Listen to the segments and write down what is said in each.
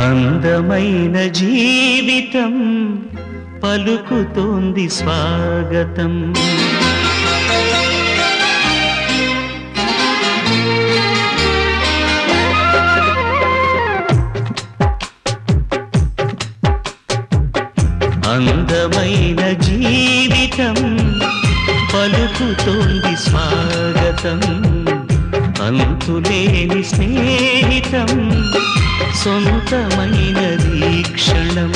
అందమైన జీవితం పలుకుతోంది స్వాగతం అందమైన జీవితం పలుకుతోంది స్వాగతం అంతులేని స్నేహితం సొంతమైనది క్షణం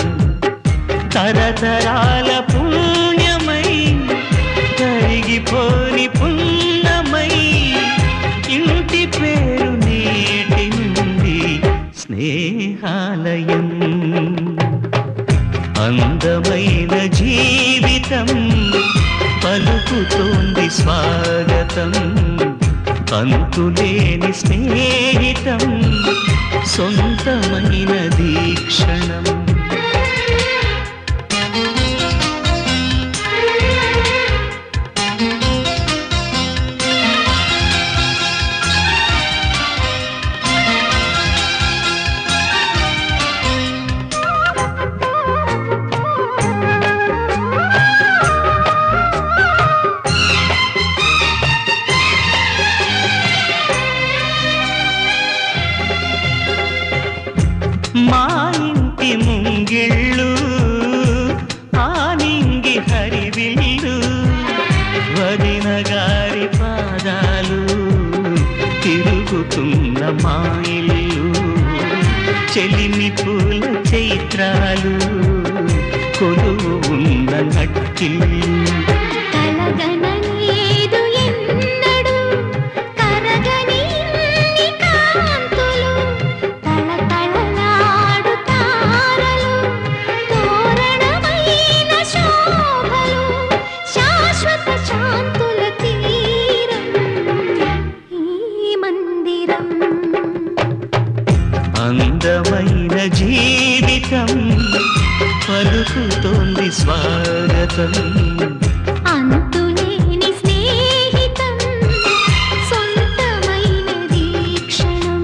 తరతరాల పుణ్యమై కరిగిపోని పుణ్యమై ఇంటి పేరు నేటి నుండి స్నేహాలయం అందమైన జీవితం పలుకుతోంది స్వాగతం అంతులేని స్నేహితం సొంతమైన దీక్షణం మా ఇంటి ముంగిళ్ళు ఆనింగి హరివిల్లు వదిన గారి పాదాలు తిరుగుతున్న మా ఇల్లు చెలిమి పూల చైత్రాలు కొలువు ఉన్న నట్టిల్లు కలగనలేదు ఎన్నడు కరగని ఇన్ని కాంతులు తళతళలాడు తారలు తోరణమైన శోభలు శాశ్వత శాంతుల తీరం ఈ మందిరం అందమైన జీవితం పలుకుతోంది స్వాగతం అంతులేని స్నేహితం సొంతమైనది క్షణం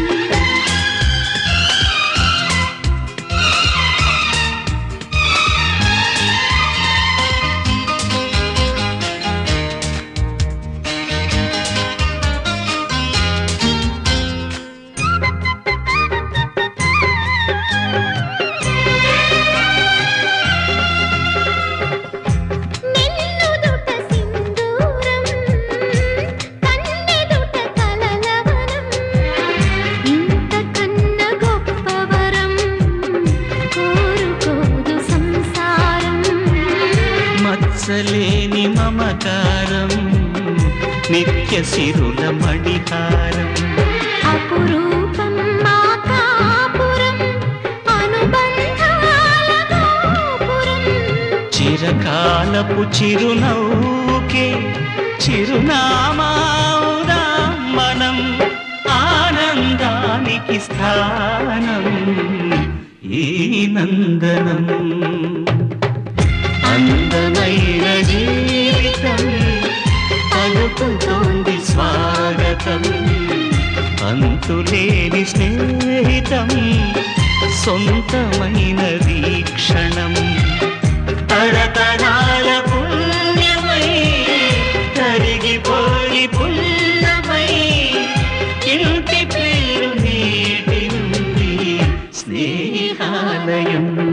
నిన్నుదుట సింధూరం కన్నెదుట కలలవనం ఇంతకన్న గొప్పవరం కోరుకోదు సంసారం మత్సలేని మమకారం నిత్య సిరుల మణిహారం అపురూపం మా కాపురం అనుబంధాల గోపురం చిరకాలపు చిరునవ్వుకే చిరునామావుదాం మనం ఆనందానికి స్థానం ఈ నందనం అందమైన జీవితం పలుకుతోంది స్వాగతం అంతులేని స్నేహితం సొంతమైన వీక్షణం తరతరాల పుణ్యమై కరిగిపోయి పుణ్యమై ఇంటి పేరు నేటి నుండి స్నేహాలయం